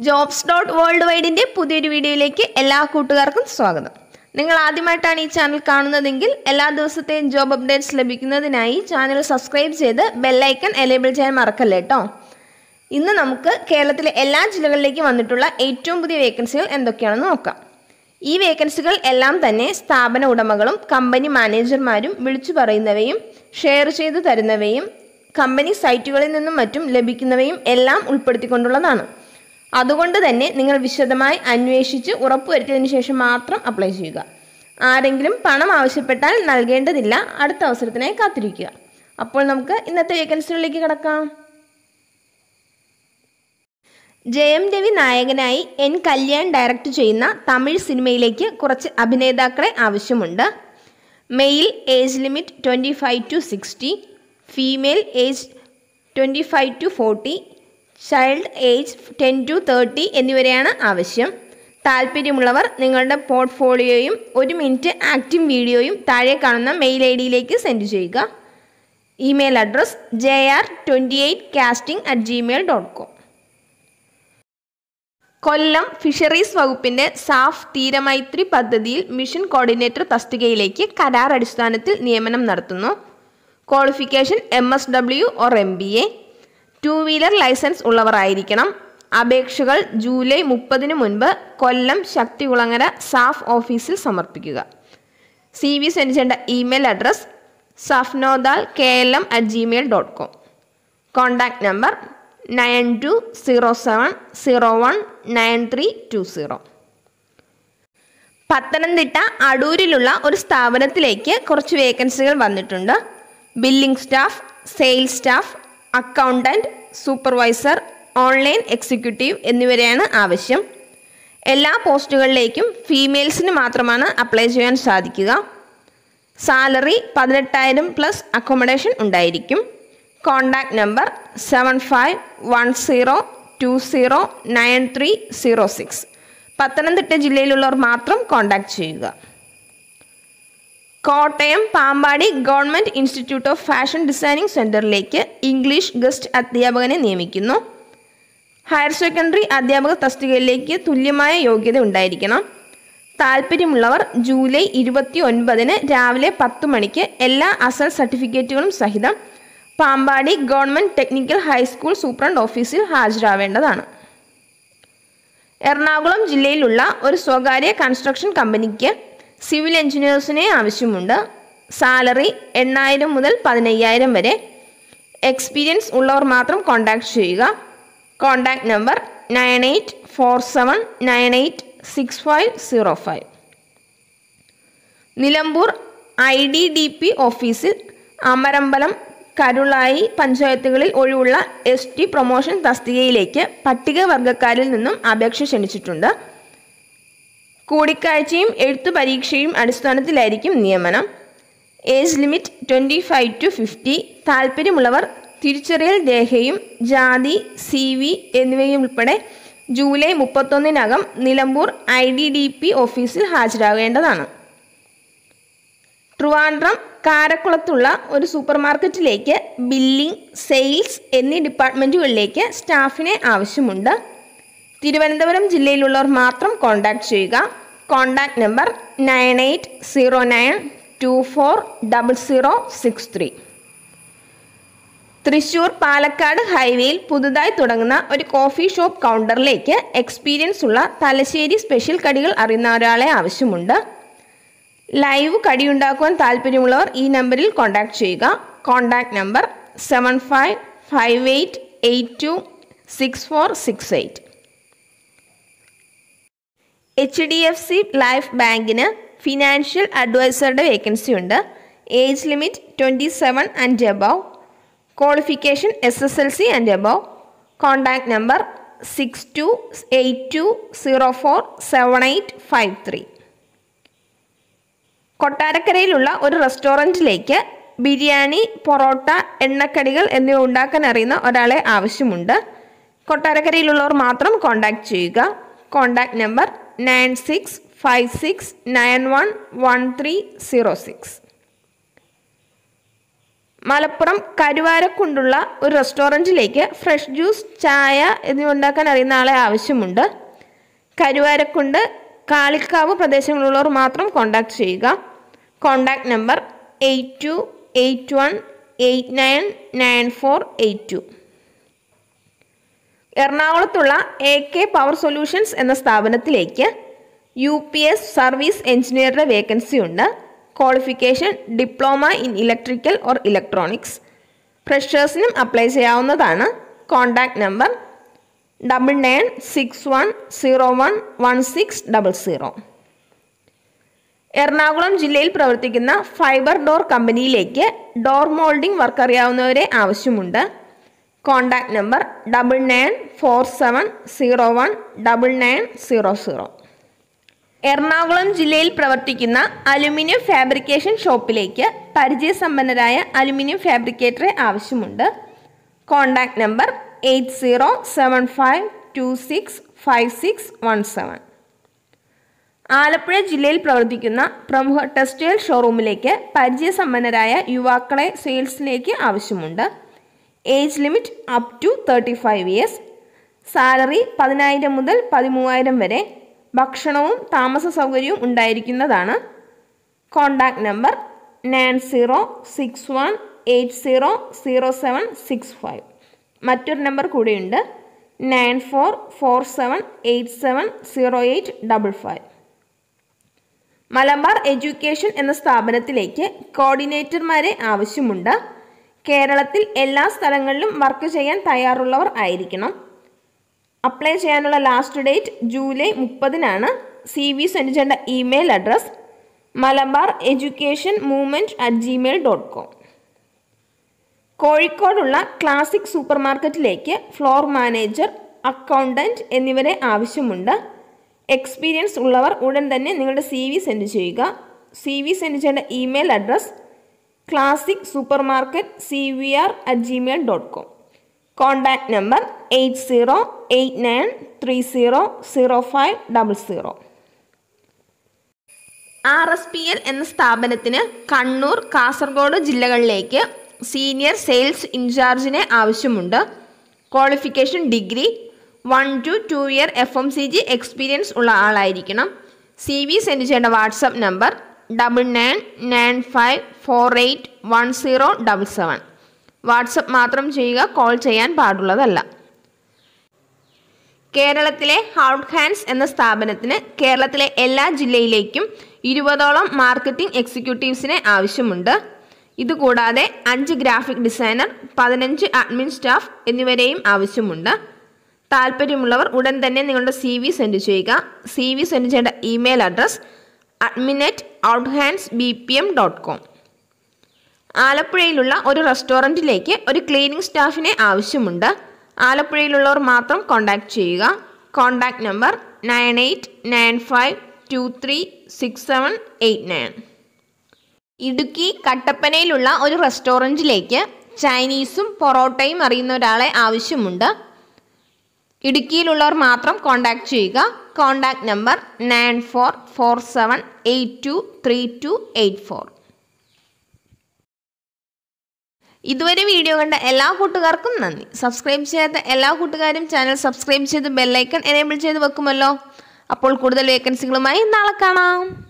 jobs dot world വൈഡിൻ്റെ പുതിയൊരു വീഡിയോയിലേക്ക് എല്ലാ കൂട്ടുകാർക്കും സ്വാഗതം നിങ്ങൾ ആദ്യമായിട്ടാണ് ഈ ചാനൽ കാണുന്നതെങ്കിൽ എല്ലാ ദിവസത്തെയും ജോബ് അപ്ഡേറ്റ്സ് ലഭിക്കുന്നതിനായി ചാനൽ സബ്സ്ക്രൈബ് ചെയ്ത് ബെല്ലൈക്കൺ എനേബിൾ ചെയ്യാൻ മറക്കല്ലേ കേട്ടോ ഇന്ന് നമുക്ക് കേരളത്തിലെ എല്ലാ ജില്ലകളിലേക്കും വന്നിട്ടുള്ള ഏറ്റവും പുതിയ വേക്കൻസികൾ എന്തൊക്കെയാണെന്ന് നോക്കാം ഈ വേക്കൻസികൾ എല്ലാം തന്നെ സ്ഥാപന ഉടമകളും കമ്പനി മാനേജർമാരും വിളിച്ചു പറയുന്നവയും ഷെയർ ചെയ്തു തരുന്നവയും കമ്പനി സൈറ്റുകളിൽ നിന്നും മറ്റും ലഭിക്കുന്നവയും എല്ലാം ഉൾപ്പെടുത്തിക്കൊണ്ടുള്ളതാണ് അതുകൊണ്ട് തന്നെ നിങ്ങൾ വിശദമായി അന്വേഷിച്ച് ഉറപ്പുവരുത്തിയതിനു ശേഷം മാത്രം അപ്ലൈ ചെയ്യുക ആരെങ്കിലും പണം ആവശ്യപ്പെട്ടാൽ നൽകേണ്ടതില്ല അടുത്ത അവസരത്തിനായി കാത്തിരിക്കുക അപ്പോൾ നമുക്ക് ഇന്നത്തെ വേക്കൻസികളിലേക്ക് കിടക്കാം ജയം രവി നായകനായി എൻ കല്യാൺ ഡയറക്റ്റ് ചെയ്യുന്ന തമിഴ് സിനിമയിലേക്ക് കുറച്ച് അഭിനേതാക്കളെ ആവശ്യമുണ്ട് male age limit twenty five to sixty female age twenty five to forty child age ten to thirty എന്നിവരെയാണ് ആവശ്യം താല്പര്യമുള്ളവർ നിങ്ങളുടെ പോർട്ട്ഫോളിയോയും ഒരു മിനിറ്റ് ആക്റ്റീവ് വീഡിയോയും താഴെ കാണുന്ന മെയിൽ ഐ ഡിയിലേക്ക് സെൻഡ് ചെയ്യുക email address J R twenty eight casting at Gmail dot com Kollam fisheries വകുപ്പിന്റെ സാഫ് തീരമൈത്രി പദ്ധതിയിൽ മിഷൻ കോർഡിനേറ്റർ തസ്തികയിലേക്ക് കരാർ അടിസ്ഥാനത്തിൽ നിയമനം നടത്തുന്നു qualification M S W or M B A two wheeler licence ഉള്ളവരായിരിക്കണം അപേക്ഷകൾ ജൂലൈ മുപ്പതിന് മുൻപ് കൊല്ലം ശക്തികുളങ്ങര സാഫ് ഓഫീസിൽ സമർപ്പിക്കുക സി വി സെൻഡ് ചെയ്യേണ്ട email address saf nodal K L M at Gmail dot com contact number nine two zero seven zero one nine three two zero Pathanamthitta അടൂരിലുള്ള ഒരു സ്ഥാപനത്തിലേക്ക് കുറച്ച് വേക്കൻസികൾ വന്നിട്ടുണ്ട് billing staff sales staff accountant supervisor online executive എന്നിവരെയാണ് ആവശ്യം എല്ലാ പോസ്റ്റുകളിലേക്കും ഫീമെയിൽസിന് മാത്രമാണ് അപ്ലൈ ചെയ്യാൻ സാധിക്കുക സാലറി പതിനെട്ടായിരം പ്ലസ് അക്കോമഡേഷൻ ഉണ്ടായിരിക്കും contact number seven five one zero two zero nine three zero six Pathanamthitta ജില്ലയിലുള്ളവർ മാത്രം കോൺടാക്ട് ചെയ്യുക Kottayam Pampady government institute of fashion designing സെൻറ്ററിലേക്ക് ഇംഗ്ലീഷ് ഗസ്റ്റ് അധ്യാപകനെ നിയമിക്കുന്നു ഹയർ സെക്കൻഡറി അധ്യാപക തസ്തികയിലേക്ക് തുല്യമായ യോഗ്യത ഉണ്ടായിരിക്കണം താല്പര്യമുള്ളവർ ജൂലൈ ഇരുപത്തി ഒൻപതിന് രാവിലെ പത്ത് മണിക്ക് എല്ലാ അസൽ സർട്ടിഫിക്കറ്റുകളും സഹിതം Pampady government technical high school superintendent ഓഫീസിൽ ഹാജരാവേണ്ടതാണ് എറണാകുളം ജില്ലയിലുള്ള ഒരു സ്വകാര്യ കൺസ്ട്രക്ഷൻ കമ്പനിക്ക് സിവിൽ എഞ്ചിനീയേഴ്സിനെ ആവശ്യമുണ്ട് സാലറി എണ്ണായിരം മുതൽ പതിനയ്യായിരം വരെ എക്സ്പീരിയൻസ് ഉള്ളവർ മാത്രം കോൺടാക്ട് ചെയ്യുക contact number nine eight four seven nine eight six five zero five Nilambur I D D P ഓഫീസിൽ അമരമ്പലം കരുളായി പഞ്ചായത്തുകളിൽ ഒഴിവുള്ള എസ് ടി പ്രൊമോഷൻ തസ്തികയിലേക്ക് പട്ടികവർഗക്കാരിൽ നിന്നും അപേക്ഷ ക്ഷണിച്ചിട്ടുണ്ട് കൂടിക്കാഴ്ചയും എഴുത്തു പരീക്ഷയും അടിസ്ഥാനത്തിലായിരിക്കും നിയമനം age limit twenty five to fifty താല്പര്യമുള്ളവർ തിരിച്ചറിയൽ രേഖയും ജാതി സി വി എന്നിവയും ഉൾപ്പെടെ ജൂലൈ മുപ്പത്തൊന്നിനകം Nilambur I D D P ഓഫീസിൽ ഹാജരാകേണ്ടതാണ് ട്രിവാൻഡ്രം കാരക്കുളത്തുള്ള ഒരു സൂപ്പർ മാർക്കറ്റിലേക്ക് ബില്ലിംഗ് സെയിൽസ് എന്നീ ഡിപ്പാർട്ട്മെൻറ്റുകളിലേക്ക് സ്റ്റാഫിനെ ആവശ്യമുണ്ട് തിരുവനന്തപുരം ജില്ലയിലുള്ളവർ മാത്രം കോൺടാക്ട് ചെയ്യുക contact number nine eight zero nine two four double zero six three Thrissur Palakkad ഹൈവേയിൽ പുതുതായി തുടങ്ങുന്ന ഒരു കോഫി ഷോപ്പ് കൗണ്ടറിലേക്ക് എക്സ്പീരിയൻസ് ഉള്ള തലശ്ശേരി സ്പെഷ്യൽ കടികൾ അറിയുന്ന ഒരാളെ ആവശ്യമുണ്ട് ലൈവ് കടിയുണ്ടാക്കുവാൻ താല്പര്യമുള്ളവർ ഈ നമ്പറിൽ കോൺടാക്ട് ചെയ്യുക contact number seven five five eight eight two six four six eight H D F C life ബാങ്കിന് ഫിനാൻഷ്യൽ അഡ്വൈസറുടെ വേക്കൻസി ഉണ്ട് age limit twenty seven and above qualification S S L C and above contact number six two eight two zero four seven eight five three കൊട്ടാരക്കരയിലുള്ള ഒരു റെസ്റ്റോറൻറ്റിലേക്ക് ബിരിയാണി പൊറോട്ട എണ്ണക്കടികൾ എന്നിവ ഉണ്ടാക്കാൻ അറിയുന്ന ഒരാളെ ആവശ്യമുണ്ട് കൊട്ടാരക്കരയിലുള്ളവർ മാത്രം കോൺടാക്ട് ചെയ്യുക contact number nine six five six nine one one three zero six Malappuram കരുവാരക്കുണ്ടുള്ള ഒരു റെസ്റ്റോറൻറ്റിലേക്ക് ഫ്രഷ് ജ്യൂസ് ചായ എന്നിവ ഉണ്ടാക്കാൻ അറിയുന്ന ആളെ ആവശ്യമുണ്ട് കരുവാരക്കുണ്ട് കാളിക്കാവ് പ്രദേശങ്ങളിലുള്ളവർ മാത്രം കോൺടാക്ട് ചെയ്യുക contact number eight two eight one eight nine nine four eight two എറണാകുളത്തുള്ള എ കെ പവർ സൊല്യൂഷൻസ് എന്ന സ്ഥാപനത്തിലേക്ക് യു പി എസ് സർവീസ് എഞ്ചിനീയറുടെ വേക്കൻസി ഉണ്ട് qualification diploma in electrical or electronics ഫ്രഷേഴ്സിനും അപ്ലൈ ചെയ്യാവുന്നതാണ് contact number double nine six one zero one one six double zero Ernakulam ജില്ലയിൽ പ്രവർത്തിക്കുന്ന fibre door കമ്പനിയിലേക്ക് ഡോർ മോൾഡിംഗ് വർക്ക് അറിയാവുന്നവരെ ആവശ്യമുണ്ട് contact number double nine four seven zero one double nine zero zero Ernakulam ജില്ലയിൽ പ്രവർത്തിക്കുന്ന aluminium fabrication ഷോപ്പിലേക്ക് പരിചയസമ്പന്നരായ aluminium ഫാബ്രിക്കേറ്ററെ ആവശ്യമുണ്ട് contact number eight zero seven five two six five six one seven Alappuzha ജില്ലയിൽ പ്രവർത്തിക്കുന്ന പ്രമുഖ ടെക്സ്റ്റൈൽ ഷോറൂമിലേക്ക് പരിചയസമ്പന്നരായ യുവാക്കളെ സെയിൽസിലേക്ക് ആവശ്യമുണ്ട് age limit up to thirty five years salary പതിനായിരം മുതൽ പതിമൂവായിരം വരെ ഭക്ഷണവും താമസ സൗകര്യവും ഉണ്ടായിരിക്കുന്നതാണ് contact number nine zero six one eight zero zero seven six five മറ്റൊരു നമ്പർ കൂടിയുണ്ട് nine four four seven eight seven zero eight double five Malabar education എന്ന സ്ഥാപനത്തിലേക്ക് കോർഡിനേറ്റർമാരെ ആവശ്യമുണ്ട് കേരളത്തിൽ എല്ലാ സ്ഥലങ്ങളിലും വർക്ക് ചെയ്യാൻ തയ്യാറുള്ളവർ ആയിരിക്കണം അപ്ലൈ ചെയ്യാനുള്ള ലാസ്റ്റ് ഡേറ്റ് ജൂലൈ മുപ്പതിനാണ് സി വി സെൻഡ് ചെയ്യേണ്ട email address Malabar education movement at Gmail dot com കോഴിക്കോടുള്ള ക്ലാസിക് സൂപ്പർ മാർക്കറ്റിലേക്ക് ഫ്ലോർ മാനേജർ അക്കൗണ്ടൻറ്റ് എന്നിവരെ ആവശ്യമുണ്ട് എക്സ്പീരിയൻസ് ഉള്ളവർ ഉടൻ തന്നെ നിങ്ങളുടെ സി വി സെൻഡ് ചെയ്യുക സി വി സെൻഡ് ചെയ്യേണ്ട email address classic super market C V R at Gmail dot com contact number eight zero eight nine three zero zero five double zero R S P L എന്ന സ്ഥാപനത്തിന് കണ്ണൂർ കാസർഗോഡ് ജില്ലകളിലേക്ക് senior sales ഇൻചാർജിനെ ആവശ്യമുണ്ട് qualification degree one two two year F M C G experience ഉള്ള ആളായിരിക്കണം C V send ചെയ്യേണ്ട WhatsApp number double nine nine five four eight one zero double seven WhatsApp മാത്രം ചെയ്യുക കോൾ ചെയ്യാൻ പാടുള്ളതല്ല കേരളത്തിലെ ഹൗഡ് ഹാൻഡ്സ് എന്ന സ്ഥാപനത്തിന് കേരളത്തിലെ എല്ലാ ജില്ലയിലേക്കും ഇരുപതോളം മാർക്കറ്റിംഗ് എക്സിക്യൂട്ടീവ്സിനെ ആവശ്യമുണ്ട് ഇതുകൂടാതെ അഞ്ച് ഗ്രാഫിക് ഡിസൈനർ പതിനഞ്ച് അഡ്മിൻ സ്റ്റാഫ് എന്നിവരെയും ആവശ്യമുണ്ട് താല്പര്യമുള്ളവർ ഉടൻ തന്നെ നിങ്ങളുടെ സി വി സെൻഡ് ചെയ്യുക സി വി സെൻഡ് ചെയ്യേണ്ട email address admin at out hands B P M dot com ആലപ്പുഴയിലുള്ള ഒരു റെസ്റ്റോറൻറ്റിലേക്ക് ഒരു ക്ലീനിങ് സ്റ്റാഫിനെ ആവശ്യമുണ്ട് ആലപ്പുഴയിലുള്ളവർ മാത്രം കോൺടാക്ട് ചെയ്യുക contact number nine eight nine five two three six seven eight nine Idukki കട്ടപ്പനയിലുള്ള ഒരു റെസ്റ്റോറൻറ്റിലേക്ക് ചൈനീസും പൊറോട്ടയും അറിയുന്ന ഒരാളെ ആവശ്യമുണ്ട് ഇടുക്കിയിലുള്ളവർ മാത്രം കോൺടാക്ട് ചെയ്യുക contact number nine four four seven eight two three two eight four ഇതുവരെ വീഡിയോ കണ്ട എല്ലാ കൂട്ടുകാർക്കും നന്ദി സബ്സ്ക്രൈബ് ചെയ്യാത്ത എല്ലാ കൂട്ടുകാരും ചാനൽ സബ്സ്ക്രൈബ് ചെയ്ത് ബെല്ലൈക്കൺ എനേബിൾ ചെയ്ത് വെക്കുമല്ലോ അപ്പോൾ കൂടുതൽ വേക്കൻസികളുമായി നാളെ കാണാം